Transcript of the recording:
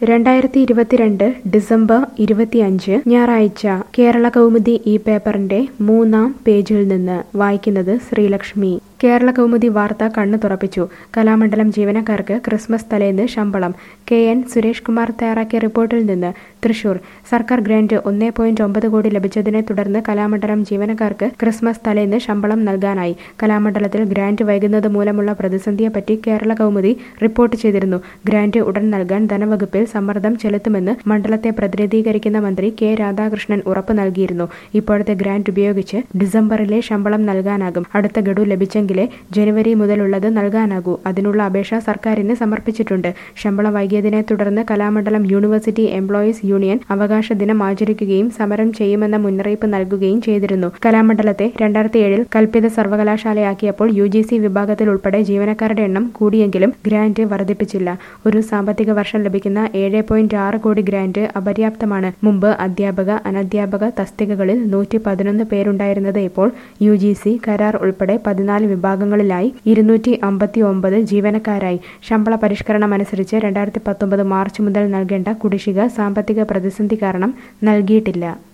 രണ്ടായിരത്തി ഇരുപത്തിരണ്ട് ഡിസംബർ ഇരുപത്തിയഞ്ച് ഞായറാഴ്ച കേരള കൗമുദി ഈ പേപ്പറിന്റെ മൂന്നാം പേജിൽ നിന്ന് വായിക്കുന്നത് ശ്രീലക്ഷ്മി കേരള കൗമുദി വാർത്ത കണ്ണു തുറപ്പിച്ചു കലാമണ്ഡലം ജീവനക്കാർക്ക് ക്രിസ്മസ് തലേന്ന് ശമ്പളം കെ എൻ സുരേഷ് കുമാർ തയ്യാറാക്കിയ റിപ്പോർട്ടിൽ നിന്ന് തൃശൂർ സർക്കാർ ഗ്രാന്റ് ഒന്നേ പോയിന്റ് ഒമ്പത് കോടി ലഭിച്ചതിനെ തുടർന്ന് കലാമണ്ഡലം ജീവനക്കാർക്ക് ക്രിസ്മസ് തലേന്ന് ശമ്പളം നൽകാനായി കലാമണ്ഡലത്തിൽ ഗ്രാന്റ് വൈകുന്നത് മൂലമുള്ള പ്രതിസന്ധിയെപ്പറ്റി കേരള കൗമുദി റിപ്പോർട്ട് ചെയ്തിരുന്നു ഗ്രാന്റ് ഉടൻ നൽകാൻ ധനവകുപ്പിൽ സമ്മർദ്ദം ചെലുത്തുമെന്ന് മണ്ഡലത്തെ പ്രതിനിധീകരിക്കുന്ന മന്ത്രി കെ രാധാകൃഷ്ണൻ ഉറപ്പ് നൽകിയിരുന്നു ഇപ്പോഴത്തെ ഗ്രാന്റ് ഉപയോഗിച്ച് ഡിസംബറിലെ ശമ്പളം നൽകാനാകും അടുത്ത ഗഡു ലഭിച്ചെങ്കിലേ ജനുവരി മുതലുള്ളത് നൽകാനാകൂ അതിനുള്ള അപേക്ഷ സർക്കാരിന് സമർപ്പിച്ചിട്ടുണ്ട് ശമ്പളം വൈകിയതിനെ തുടർന്ന് കലാമണ്ഡലം യൂണിവേഴ്സിറ്റി എംപ്ലോയീസ് യൂണിയൻ അവകാശ ദിനം ആചരിക്കുകയും സമരം ചെയ്യുമെന്ന മുന്നറിയിപ്പ് നൽകുകയും ചെയ്തിരുന്നു കലാമണ്ഡലത്തെ രണ്ടായിരത്തി ഏഴിൽ കൽപ്പിത സർവകലാശാലയാക്കിയപ്പോൾ യു ജി സി വിഭാഗത്തിൽ ഉൾപ്പെടെ ജീവനക്കാരുടെ എണ്ണം കൂടിയെങ്കിലും ഗ്രാന്റ് വർദ്ധിപ്പിച്ചില്ല ഒരു സാമ്പത്തിക വർഷം ലഭിക്കുന്ന ഏഴ് പോയിന്റ് ആറ് കോടി ഗ്രാന്റ് അപര്യാപ്തമാണ് മുമ്പ് അധ്യാപക അനധ്യാപക തസ്തികകളിൽ നൂറ്റി പതിനൊന്ന് പേരുണ്ടായിരുന്നത് ഇപ്പോൾ യു ജി സി കരാർ ഉൾപ്പെടെ പതിനാല് വിഭാഗങ്ങളിലായി ഇരുന്നൂറ്റി അമ്പത്തി ഒമ്പത് ജീവനക്കാരായി ശമ്പള പരിഷ്കരണം അനുസരിച്ച് രണ്ടായിരത്തി പത്തൊമ്പത് മാർച്ച് മുതൽ നൽകേണ്ട കുടിശ്ശിക സാമ്പത്തിക പ്രതിസന്ധി കാരണം നൽകിയിട്ടില്ല